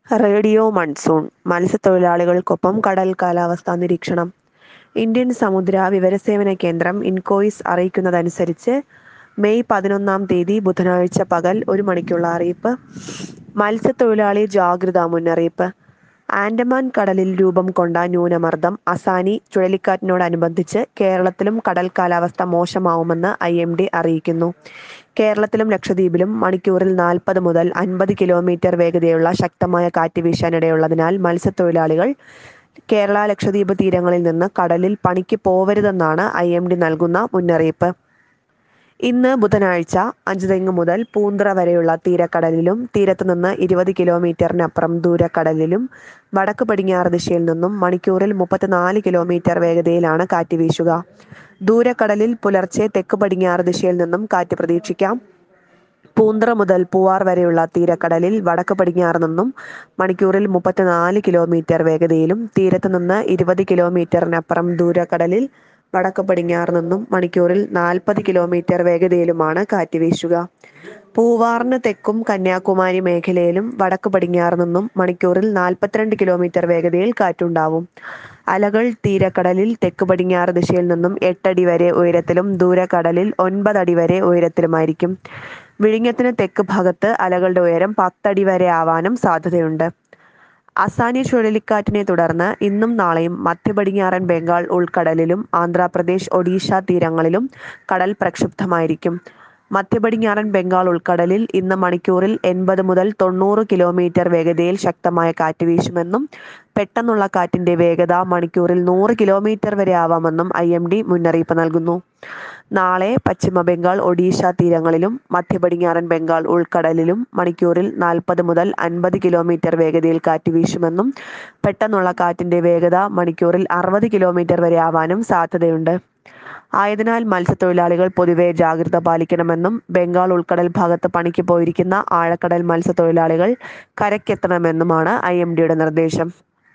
radio monsoon മത്സ്യത്തൊഴിലാളികൾക്കൊപ്പം കടൽ കാലാവസ്ഥാ നിരീക്ഷണം ഇന്ത്യൻ സമുദ്ര വിവരസേവന കേന്ദ്രം ഇൻകോയിസ് അറിയിക്കുന്നതനുസരിച്ച് മെയ് പതിനൊന്നാം തീയതി ബുധനാഴ്ച പകൽ ഒരു മണിക്കുള്ള അറിയിപ്പ് മത്സ്യത്തൊഴിലാളി ജാഗ്രതാ മുന്നറിയിപ്പ് ആൻഡമാൻ കടലിൽ രൂപം കൊണ്ട ന്യൂനമർദ്ദം അസാനി ചുഴലിക്കാറ്റിനോടനുബന്ധിച്ച് കേരളത്തിലും കടൽ കാലാവസ്ഥ മോശമാവുമെന്ന് ഐ എം ഡി അറിയിക്കുന്നു കേരളത്തിലും ലക്ഷദ്വീപിലും മണിക്കൂറിൽ നാൽപ്പത് മുതൽ അൻപത് കിലോമീറ്റർ വേഗതയുള്ള ശക്തമായ കാറ്റ് വീശാനിടയുള്ളതിനാൽ മത്സ്യത്തൊഴിലാളികൾ കേരള ലക്ഷദ്വീപ് തീരങ്ങളിൽ നിന്ന് കടലിൽ പണിക്ക് പോവരുതെന്നാണ് ഐ എം ഡി നൽകുന്ന മുന്നറിയിപ്പ് ഇന്ന് ബുധനാഴ്ച അഞ്ചുതെങ്ങ് മുതൽ പൂന്തറ വരെയുള്ള തീരക്കടലിലും തീരത്ത് നിന്ന് ഇരുപത് കിലോമീറ്ററിനപ്പുറം ദൂരക്കടലിലും വടക്ക് പടിഞ്ഞാറ് ദിശയിൽ നിന്നും മണിക്കൂറിൽ മുപ്പത്തിനാല് കിലോമീറ്റർ വേഗതയിലാണ് കാറ്റ് വീശുക ദൂരക്കടലിൽ പുലർച്ചെ തെക്ക് പടിഞ്ഞാറ് ദിശയിൽ നിന്നും കാറ്റ് പ്രതീക്ഷിക്കാം പൂന്തറ മുതൽ പൂവാർ വരെയുള്ള തീരക്കടലിൽ വടക്ക് പടിഞ്ഞാറ് നിന്നും മണിക്കൂറിൽ മുപ്പത്തിനാല് കിലോമീറ്റർ വേഗതയിലും തീരത്ത് നിന്ന് ഇരുപത് കിലോമീറ്ററിനപ്പുറം ദൂരക്കടലിൽ വടക്ക് പടിഞ്ഞാറ് നിന്നും മണിക്കൂറിൽ നാൽപ്പത് കിലോമീറ്റർ വേഗതയിലുമാണ് കാറ്റ് വീശുക പൂവാറിന് തെക്കും കന്യാകുമാരി മേഖലയിലും വടക്ക് പടിഞ്ഞാറ് നിന്നും മണിക്കൂറിൽ നാൽപ്പത്തിരണ്ട് കിലോമീറ്റർ വേഗതയിൽ കാറ്റുണ്ടാവും അലകൾ തീരക്കടലിൽ തെക്ക് പടിഞ്ഞാറ് ദിശയിൽ നിന്നും എട്ടടി വരെ ഉയരത്തിലും ദൂരക്കടലിൽ ഒൻപത് അടി വരെ ഉയരത്തിലുമായിരിക്കും വിഴിഞ്ഞത്തിന് തെക്ക് ഭാഗത്ത് അലകളുടെ ഉയരം പത്തടി വരെ ആവാനും സാധ്യതയുണ്ട് അസാനി ചുഴലിക്കാറ്റിനെ തുടർന്ന് ഇന്നും നാളെയും മധ്യപടിഞ്ഞാറൻ ബംഗാൾ ഉൾക്കടലിലും ആന്ധ്രാപ്രദേശ് ഒഡീഷ തീരങ്ങളിലും കടൽ പ്രക്ഷുബ്ധമായിരിക്കും മധ്യപടിഞ്ഞാറൻ ബംഗാൾ ഉൾക്കടലിൽ ഇന്ന് മണിക്കൂറിൽ എൺപത് മുതൽ തൊണ്ണൂറ് കിലോമീറ്റർ വേഗതയിൽ ശക്തമായ കാറ്റ് വീശുമെന്നും പെട്ടെന്നുള്ള കാറ്റിന്റെ വേഗത മണിക്കൂറിൽ നൂറ് കിലോമീറ്റർ വരെ ആവാമെന്നും ഐ എം ഡി മുന്നറിയിപ്പ് നൽകുന്നു നാളെ പശ്ചിമ ബംഗാൾ ഒഡീഷ തീരങ്ങളിലും മധ്യപടിഞ്ഞാറൻ ബംഗാൾ ഉൾക്കടലിലും മണിക്കൂറിൽ നാൽപ്പത് മുതൽ അൻപത് കിലോമീറ്റർ വേഗതയിൽ കാറ്റ് വീശുമെന്നും പെട്ടെന്നുള്ള കാറ്റിന്റെ വേഗത മണിക്കൂറിൽ അറുപത് കിലോമീറ്റർ വരെ ആവാനും സാധ്യതയുണ്ട് ആയതിനാൽ മത്സ്യത്തൊഴിലാളികൾ പൊതുവെ ജാഗ്രത പാലിക്കണമെന്നും ബംഗാൾ ഉൾക്കടൽ ഭാഗത്ത് പണിക്ക് പോയിരിക്കുന്ന ആഴക്കടൽ മത്സ്യത്തൊഴിലാളികൾ കരയ്ക്കെത്തണമെന്നുമാണ് ഐ എം ഡിയുടെ നിർദ്ദേശം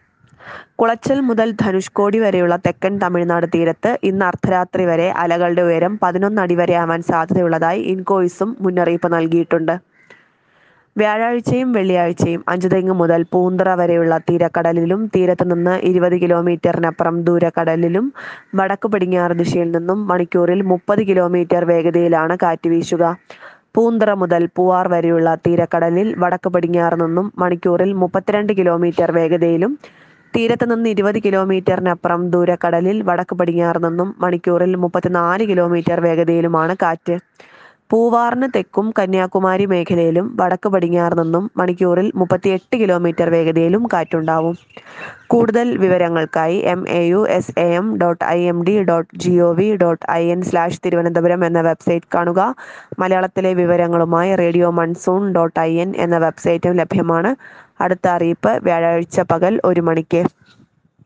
കുളച്ചൽ മുതൽ ധനുഷ്കോടി വരെയുള്ള തെക്കൻ തമിഴ്നാട് തീരത്ത് ഇന്ന് അർദ്ധരാത്രി വരെ അലകളുടെ ഉയരം പതിനൊന്ന് അടി വരെ ആവാൻ സാധ്യതയുള്ളതായി ഇൻകോയിസും മുന്നറിയിപ്പ് നൽകിയിട്ടുണ്ട് വ്യാഴാഴ്ചയും വെള്ളിയാഴ്ചയും അഞ്ചുതെങ്ങ് മുതൽ പൂന്തറ വരെയുള്ള തീരക്കടലിലും തീരത്ത് നിന്ന് ഇരുപത് കിലോമീറ്ററിനപ്പുറം ദൂരക്കടലിലും വടക്ക് പടിഞ്ഞാറ് ദിശയിൽ നിന്നും മണിക്കൂറിൽ മുപ്പത് കിലോമീറ്റർ വേഗതയിലാണ് കാറ്റ് വീശുക പൂന്തറ മുതൽ പൂവാർ വരെയുള്ള തീരക്കടലിൽ വടക്ക് പടിഞ്ഞാറ് നിന്നും മണിക്കൂറിൽ മുപ്പത്തിരണ്ട് കിലോമീറ്റർ വേഗതയിലും തീരത്ത് നിന്ന് ഇരുപത് കിലോമീറ്ററിനപ്പുറം ദൂരക്കടലിൽ വടക്ക് പടിഞ്ഞാറ് നിന്നും മണിക്കൂറിൽ മുപ്പത്തിനാല് കിലോമീറ്റർ വേഗതയിലുമാണ് കാറ്റ് പൂവാറിന് തെക്കും കന്യാകുമാരി മേഖലയിലും വടക്ക് പടിഞ്ഞാറ് നിന്നും മണിക്കൂറിൽ മുപ്പത്തിയെട്ട് കിലോമീറ്റർ വേഗതയിലും കാറ്റുണ്ടാവും കൂടുതൽ വിവരങ്ങൾക്കായി M A U S A M dot I M D dot G O V dot I N slash Thiruvananthapuram എന്ന വെബ്സൈറ്റ് കാണുക മലയാളത്തിലെ വിവരങ്ങളുമായി radio monsoon dot I N എന്ന വെബ്സൈറ്റും ലഭ്യമാണ് അടുത്ത അറിയിപ്പ് വ്യാഴാഴ്ച പകൽ ഒരു മണിക്ക്